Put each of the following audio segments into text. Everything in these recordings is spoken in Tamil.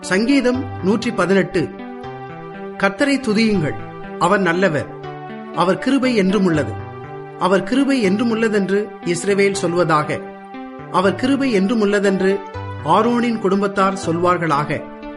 சங்கீதம் நூற்றி பதினெட்டு கர்த்தரை துதியுங்கள் அவர் நல்லவர் அவர் கிருபை என்றும் உள்ளது அவர் கிருபை என்றும் உள்ளதென்று இஸ்ரவேல் சொல்வதாக அவர் கிருபை என்றும் உள்ளதென்று ஆரோனின் குடும்பத்தார் சொல்வார்களாக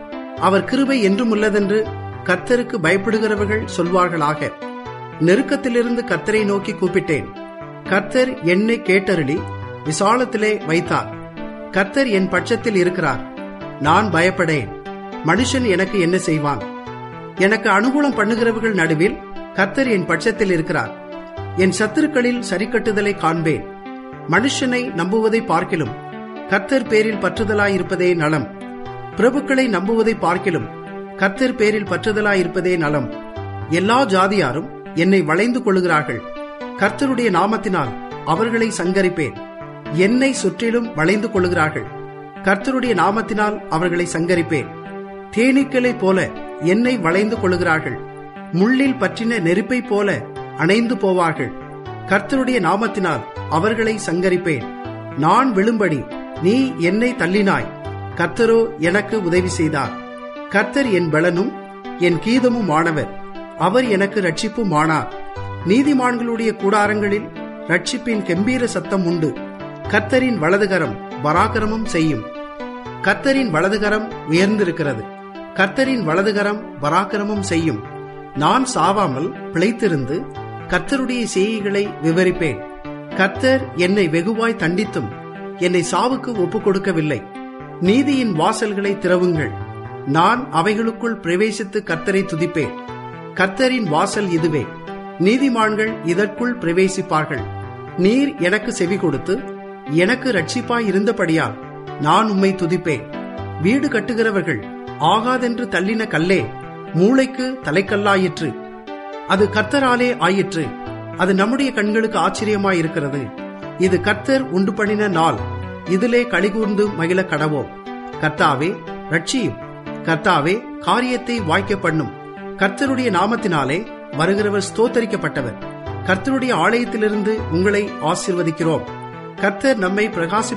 அவர் கிருபை என்றும் உள்ளதென்று கர்த்தருக்கு பயப்படுகிறவர்கள் சொல்வார்களாக நெருக்கத்திலிருந்து கர்த்தரை நோக்கி கூப்பிட்டேன் கர்த்தர் என்னை கேட்டருளி விசாலத்திலே வைத்தார் கர்த்தர் என் பட்சத்தில் இருக்கிறார் நான் பயப்படேன் மனுஷன் எனக்கு என்ன செய்வான் எனக்கு அனுகூலம் பண்ணுகிறவர்கள் நடுவில் கர்த்தர் என் பட்சத்தில் இருக்கிறார் என் சத்துருக்களில் சரிக்கட்டுதலை காண்பேன் மனுஷனை நம்புவதை பார்க்கிலும் கர்த்தர் பேரில் பற்றுதலாயிருப்பதே நலம் பிரபுக்களை நம்புவதை பார்க்கிலும் கர்த்தர் பேரில் பற்றுதலாயிருப்பதே நலம் எல்லா ஜாதியாரும் என்னை வளைந்து கொள்ளுகிறார்கள் கர்த்தருடைய நாமத்தினால் அவர்களை சங்கரிப்பேன் என்னை சுற்றிலும் வளைந்து கொள்ளுகிறார்கள் கர்த்தருடைய நாமத்தினால் அவர்களை சங்கரிப்பேன் தேனீக்களைப் போல என்னை வளைந்து கொள்ளுகிறார்கள் முள்ளில் பற்றின நெருப்பைப் போல அணைந்து போவார்கள் கர்த்தருடைய நாமத்தினால் அவர்களை சங்கரிப்பேன் நான் விழும்படி நீ என்னை தள்ளினாய் கர்த்தரோ எனக்கு உதவி செய்தார் கர்த்தர் என் பலனும் என் கீதமும் ஆனவர் அவர் எனக்கு ரட்சிப்பும் ஆனார் நீதிமான்களுடைய கூடாரங்களில் ரட்சிப்பின் கெம்பீர சத்தம் உண்டு கர்த்தரின் வலதுகரம் பராக்கிரமம் செய்யும் கர்த்தரின் வலதுகரம் உயர்ந்திருக்கிறது கர்த்தரின் வலதுகரம் பராக்கிரமம் செய்யும் நான் சாவாமல் பிழைத்திருந்து கர்த்தருடைய செய்கைகளை விவரிப்பேன் கர்த்தர் என்னை வெகுவாய் தண்டித்தும் என்னை சாவுக்கு ஒப்புக் கொடுக்கவில்லை நீதியின் வாசல்களை திறவுங்கள் நான் அவைகளுக்குள் பிரவேசித்து கர்த்தரை துதிப்பேன் கர்த்தரின் வாசல் இதுவே நீதிமான்கள் இதற்குள் பிரவேசிப்பார்கள் நீர் எனக்கு செவி கொடுத்து எனக்கு ரட்சிப்பாய் இருந்தபடியால் நான் உம்மை துதிப்பேன் வீடு கட்டுகிறவர்கள் ஆகாதென்று தள்ளின கல்லே மூளைக்கு தலைக்கல்லாயிற்று அது கர்த்தராலே ஆயிற்று அது நம்முடைய கண்களுக்கு ஆச்சரியமாயிருக்கிறது இது கர்த்தர் உண்டு பண்ணின நாள் இதிலே கழிகூர்ந்து மகிழ கடவோம் கர்த்தாவே ரட்சியும் கர்த்தாவே காரியத்தை வாய்க்க பண்ணும் கர்த்தருடைய நாமத்தினாலே வருகிறவர் ஸ்தோத்தரிக்கப்பட்டவர் கர்த்தருடைய ஆலயத்திலிருந்து உங்களை ஆசிர்வதிக்கிறோம் கர்த்தர் நம்மை பிரகாசி